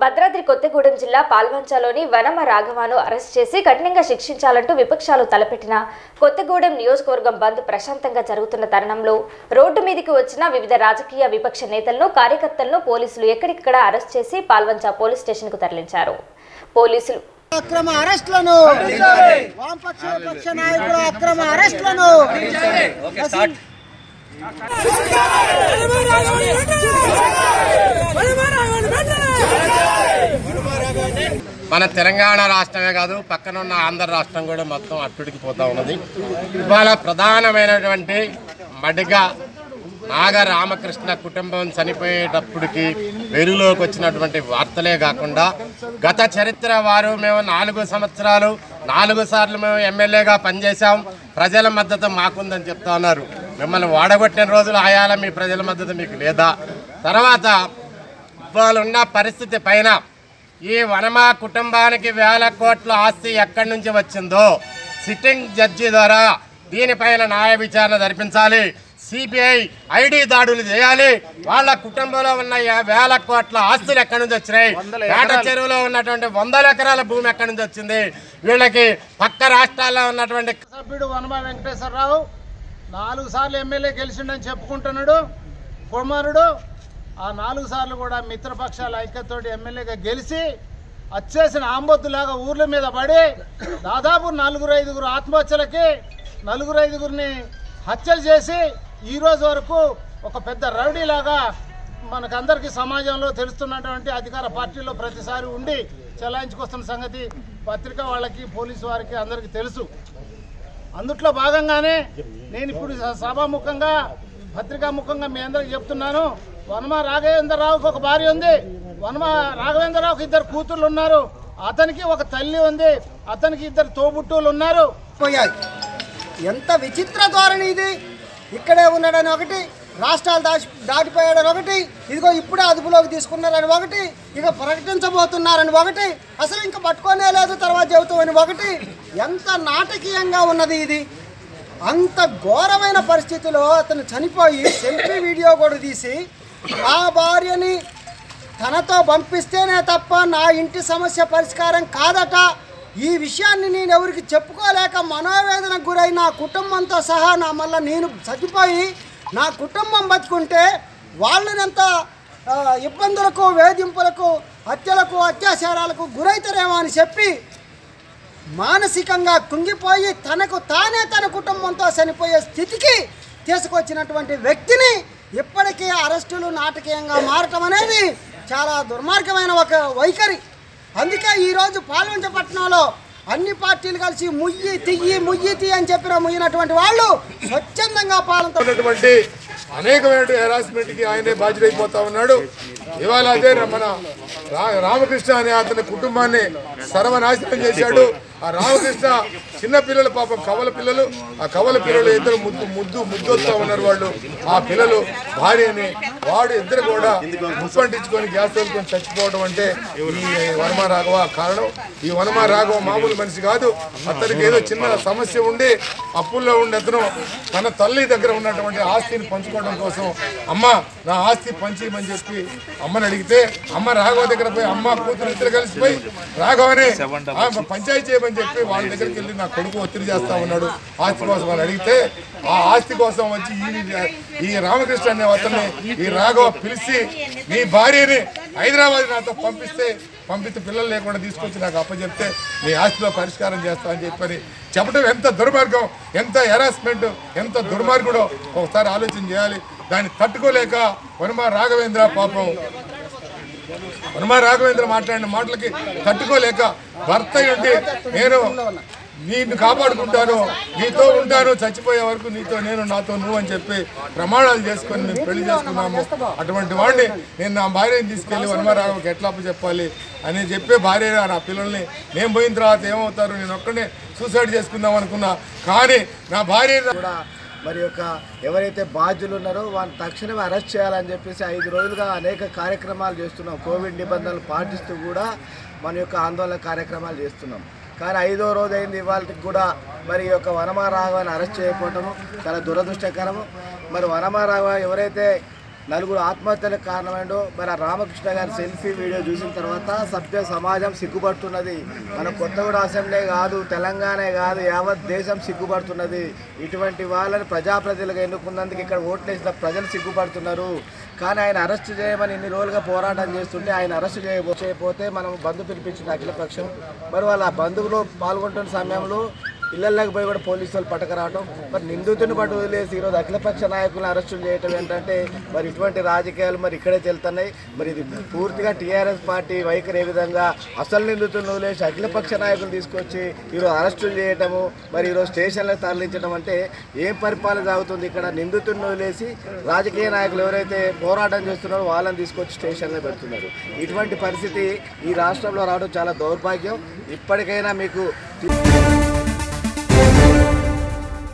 భద్రాద్రి కొత్తగూడెం జిల్లా పాల్వంచలోని వనమ రాఘవాను అరెస్ట్ చేసి కఠినంగా శిక్షించాలంటూ విపక్షాలు తలపెట్టిన కొత్తగూడెం నియోజకవర్గం బంద్ ప్రశాంతంగా జరుగుతున్న తరుణంలో రోడ్డు మీదికి వచ్చిన వివిధ రాజకీయ విపక్ష నేతలను కార్యకర్తలను పోలీసులు ఎక్కడిక్కడ అరెస్ట్ చేసి పాల్వంచ పోలీస్ స్టేషన్కు తరలించారు పోలీసులు అక్రమ అరెస్టులను వామపక్ష విపక్ష నాయకుల అక్రమ అరెస్టులను మన తెలంగాణ రాష్ట్రమే కాదు పక్కన ఉన్న ఆంధ్ర రాష్ట్రం కూడా మొత్తం అట్టుడికి పోతా ఉన్నది ఇవాళ ప్రధానమైనటువంటి మడిగా నాగ రామకృష్ణ కుటుంబం చనిపోయేటప్పటికి వెలుగులోకి వచ్చినటువంటి వార్తలే కాకుండా గత చరిత్ర వారు మేము నాలుగు సంవత్సరాలు నాలుగు సార్లు మేము ఎమ్మెల్యేగా పనిచేశాం ప్రజల మద్దతు మాకుందని చెప్తా ఉన్నారు మిమ్మల్ని వాడగొట్టిన రోజులు ఆయాల మీ ప్రజల మద్దతు మీకు లేదా తర్వాత ఇవాళ ఉన్న పరిస్థితి పైన ఈ వనమా కుటుంబానికి వేల కోట్ల ఆస్తి ఎక్కడి నుంచి వచ్చిందో సిట్టింగ్ జడ్జి ద్వారా దీనిపైన న్యాయ విచారణ జరిపించాలి సిబిఐ ఐడి దాడులు చేయాలి వాళ్ళ కుటుంబంలో ఉన్న యా- వేల కోట్ల ఆస్తులు ఎక్కడి నుంచి వచ్చినాయి పేట చెరువులో ఉన్నటువంటి వందల ఎకరాల భూమి ఎక్కడి నుంచి వచ్చింది వీళ్ళకి పక్క రాష్ట్రాల్లో ఉన్నటువంటి సభ్యుడు వనమా వెంకటేశ్వరరావు నాలుగు సార్లు ఎమ్మెల్యే గెలిచిండని చెప్పుకుంటున్నాడు కుమారుడు ఆ నాలుగు సార్లు కూడా మిత్రపక్షాల ఐక్యతోటి ఎమ్మెల్యేగా గెలిచి వచ్చేసిన ఆంబొద్దులాగా ఊర్ల మీద పడి దాదాపు నలుగురు ఐదుగురు ఆత్మహత్యలకి నలుగురు ఐదుగురిని హత్యలు చేసి ఈ రోజు వరకు ఒక పెద్ద రౌడీలాగా మనకందరికీ సమాజంలో తెలుస్తున్నటువంటి అధికార పార్టీలో ప్రతిసారి ఉండి చెలాయించుకొస్తున్న సంగతి పత్రిక వాళ్ళకి పోలీసు వారికి అందరికీ తెలుసు అందుట్లో భాగంగానే నేను ఇప్పుడు స- సభాముఖంగా పత్రికాముఖంగా మీ అందరికి చెప్తున్నాను వనమ రాఘవేంద్రరావుకి ఒక భార్య ఉంది వనమ రాఘవేంద్రరావుకి ఇద్దరు కూతుర్లు ఉన్నారు అతనికి ఒక తల్లి ఉంది అతనికి ఇద్దరు తోబుట్టువులు ఉన్నారు పోయాయి ఎంత విచిత్ర ధోరణి ఇది ఇక్కడే ఉన్నాడని ఒకటి రాష్ట్రాలు దాచి దాటిపోయాడని ఒకటి ఇదిగో ఇప్పుడే అదుపులోకి తీసుకున్నారని ఒకటి ఇక ప్రకటించబోతున్నారని ఒకటి అసలు ఇంకా పట్టుకోనే లేదు తర్వాత చెబుతామని ఒకటి ఎంత నాటకీయంగా ఉన్నది ఇది అంత ఘోరమైన పరిస్థితిలో అతను చనిపోయి సెల్ఫీ వీడియో కూడా తీసి ఆ భార్యని తనతో పంపిస్తేనే తప్ప నా ఇంటి సమస్య పరిష్కారం కాదట ఈ విషయాన్ని నేను ఎవరికి చెప్పుకోలేక మనోవేదనకు గురై నా కుటుంబంతో సహా నా మళ్ళీ నేను చచ్చిపోయి నా కుటుంబం బతుకుంటే వాళ్ళనెంత ఆ, ఇబ్బందులకు వేధింపులకు హత్యలకు అత్యాచారాలకు గురైతారేమో అని చెప్పి మానసికంగా కుంగిపోయి తనకు తానే తన కుటుంబంతో చనిపోయే స్థితికి తీసుకొచ్చినటువంటి వ్యక్తిని ఇప్పటికీ అరెస్టులు నాటకీయంగా మారటం అనేది చాలా దుర్మార్గమైన ఒక వైఖరి అందుకే ఈరోజు పాల్వంచ పట్టణంలో అన్ని పార్టీలు కలిసి ముయ్యి తియ్యి ముయ్యి తీ అని చెప్పిన ముయ్యినటువంటి వాళ్ళు స్వచ్ఛందంగా పాలనతో ఉన్నటువంటి అనేకమైన హెరాస్మెంట్ కి ఆయనే బాధ్యుడైపోతా ఉన్నాడు ఇవాళ అదే మన రా- రామకృష్ణ అనే అతని కుటుంబాన్ని సర్వనాశనం చేశాడు ఆ రామకృష్ణ చిన్న పిల్లలు పాపం కవల పిల్లలు ఆ కవల పిల్లలు ఇద్దరు ముద్దు ముద్దు ముద్దొస్తా ఉన్నారు వాళ్ళు ఆ పిల్లలు భార్యని వాడు ఇద్దరు కూడా ముప్పంటించుకొని గ్యాస్ తోలుకొని చచ్చిపోవడం అంటే ఈ వనమా రాఘవ కారణం ఈ వనమా రాఘవ మామూలు మనిషి కాదు అతనికి ఏదో చిన్న సమస్య ఉండి అప్పుల్లో ఉండి అతను తన తల్లి దగ్గర ఉన్నటువంటి ఆస్తిని పంచుకోవడం కోసం అమ్మ నా ఆస్తి పంచేయమని చెప్పి అమ్మని అడిగితే అమ్మ రాఘవ దగ్గర పోయి అమ్మ కూతురు ఇద్దరు కలిసిపోయి రాఘవని ఆ, పంచాయతీ చేయమని చెప్పి వాళ్ళ దగ్గరికి వెళ్ళి నా కొడుకు ఒత్తిడి చేస్తా ఉన్నాడు ఆస్తి కోసం అని అడిగితే ఆ ఆస్తి కోసం వచ్చి ఈ ఈ రామకృష్ణ అనే అతన్ని ఈ రాఘవ పిలిచి నీ భార్యని హైదరాబాద్ నాతో పంపిస్తే పంపిస్తే పిల్లలు లేకుండా తీసుకొచ్చి నాకు అప్పచెప్తే నీ ఆస్తిలో పరిష్కారం చేస్తా అని చెప్పని చెప్పడం ఎంత దుర్మార్గం ఎంత హెరాస్మెంట్ ఎంత దుర్మార్గుడో ఒకసారి ఆలోచన చేయాలి దాన్ని తట్టుకోలేక వనమా రాఘవేంద్ర పాపం వనమా రాఘవేంద్ర మాట్లాడిన మాటలకి తట్టుకోలేక భర్త ఉండి నేను నిన్ను కాపాడుకుంటాను నీతో ఉంటాను చచ్చిపోయే వరకు నీతో నేను నాతో నువ్వు అని చెప్పి ప్రమాణాలు చేసుకొని మేము పెళ్లి చేసుకున్నాము అటువంటి వాడిని నేను నా భార్యని తీసుకెళ్లి వనమరావుకి ఎట్లా చెప్పాలి అని చెప్పే భార్య నా పిల్లల్ని నేను పోయిన తర్వాత ఏమవుతారు నేను ఒక్కడే సూసైడ్ చేసుకుందాం అనుకున్నా కానీ నా భార్య కూడా మరి యొక్క ఎవరైతే బాధ్యులు ఉన్నారో వాళ్ళని తక్షణమే అరెస్ట్ చేయాలని చెప్పేసి ఐదు రోజులుగా అనేక కార్యక్రమాలు చేస్తున్నాం కోవిడ్ నిబంధనలు పాటిస్తూ కూడా మన యొక్క ఆందోళన కార్యక్రమాలు చేస్తున్నాం కానీ ఐదో రోజు అయింది ఇవాళకి కూడా మరి ఈ యొక్క వనమా రాఘవాన్ని అరెస్ట్ చేయకపోవటము చాలా దురదృష్టకరము మరి వనమా రాఘవ ఎవరైతే నలుగురు ఆత్మహత్యలకు కారణమైందో మరి ఆ రామకృష్ణ గారి సెల్ఫీ వీడియో చూసిన తర్వాత సభ్య సమాజం సిగ్గుపడుతున్నది మన కొత్తగూడ అసెంబ్లీ కాదు తెలంగాణ కాదు యావత్ దేశం సిగ్గుపడుతున్నది ఇటువంటి వాళ్ళని ప్రజాప్రతినిధులుగా ఎన్నుకున్నందుకు ఇక్కడ ఓట్లేసిన ప్రజలు సిగ్గుపడుతున్నారు కానీ ఆయన అరెస్ట్ చేయమని ఇన్ని రోజులుగా పోరాటం చేస్తుంటే ఆయన అరెస్ట్ చేయబో చేయకపోతే మనం బంధు పిలిపించిన అఖిలపక్షం మరి వాళ్ళ ఆ బంధువులో పాల్గొంటున్న సమయంలో ఇళ్లలోకి పోయి కూడా పోలీసు వాళ్ళు పట్టకరావడం మరి నిందితుని పట్టు వదిలేసి ఈరోజు అఖిలపక్ష నాయకులను అరెస్టులు చేయటం ఏంటంటే మరి ఇటువంటి రాజకీయాలు మరి ఇక్కడే చెల్తున్నాయి మరి ఇది పూర్తిగా టీఆర్ఎస్ పార్టీ వైఖరి ఏ విధంగా అసలు నిందితులను వదిలేసి అఖిలపక్ష నాయకులు తీసుకొచ్చి ఈరోజు అరెస్టులు చేయటము మరి ఈరోజు స్టేషన్లకు తరలించడం అంటే ఏం పరిపాలన సాగుతుంది ఇక్కడ నిందితులను వదిలేసి రాజకీయ నాయకులు ఎవరైతే పోరాటం చేస్తున్నారో వాళ్ళని తీసుకొచ్చి స్టేషన్లో పెడుతున్నారు ఇటువంటి పరిస్థితి ఈ రాష్ట్రంలో రావడం చాలా దౌర్భాగ్యం ఇప్పటికైనా మీకు